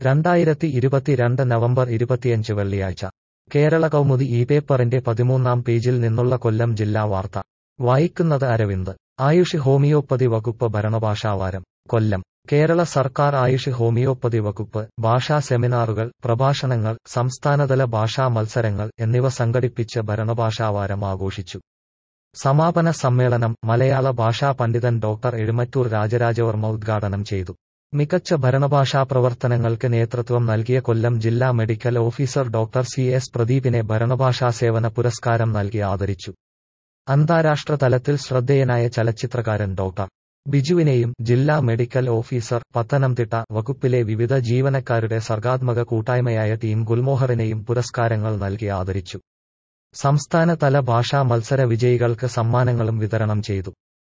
രണ്ടായിരത്തി ഇരുപത്തിരണ്ട് നവംബർ ഇരുപത്തിയഞ്ച് വെള്ളിയാഴ്ച കേരള കൗമുദി ഈ പേപ്പറിന്റെ പതിമൂന്നാം പേജിൽ നിന്നുള്ള കൊല്ലം ജില്ലാ വാർത്ത വായിക്കുന്നത് അരവിന്ദ് ആയുഷ് ഹോമിയോപ്പതി വകുപ്പ് ഭരണഭാഷാവാരം കൊല്ലം കേരള സർക്കാർ ആയുഷ് ഹോമിയോപ്പതി വകുപ്പ് ഭാഷാ സെമിനാറുകൾ പ്രഭാഷണങ്ങൾ സംസ്ഥാനതല ഭാഷാ മത്സരങ്ങൾ എന്നിവ സംഘടിപ്പിച്ച് ഭരണഭാഷാവാരം ആഘോഷിച്ചു സമാപന സമ്മേളനം മലയാള ഭാഷാ പണ്ഡിതൻ ഡോക്ടർ എഴുമറ്റൂർ രാജരാജവർമ്മ ഉദ്ഘാടനം ചെയ്തു മികച്ച ഭരണഭാഷാ പ്രവർത്തനങ്ങൾക്ക് നേതൃത്വം നൽകിയ കൊല്ലം ജില്ലാ medical officer doctor C S പ്രദീപിനെ ഭരണഭാഷാ സേവന പുരസ്കാരം നൽകി ആദരിച്ചു അന്താരാഷ്ട്ര തലത്തിൽ ശ്രദ്ധേയനായ ചലച്ചിത്രകാരൻ ഡോക്ടർ ബിജുവിനെയും ജില്ലാ മെഡിക്കൽ ഓഫീസർ പത്തനംതിട്ട വകുപ്പിലെ വിവിധ ജീവനക്കാരുടെ സർഗാത്മക കൂട്ടായ്മയായ ടീം ഗുൽമോഹറിനെയും പുരസ്കാരങ്ങൾ നൽകി ആദരിച്ചു സംസ്ഥാനതല ഭാഷാ മത്സര വിജയികൾക്ക് സമ്മാനങ്ങളും വിതരണം ചെയ്തു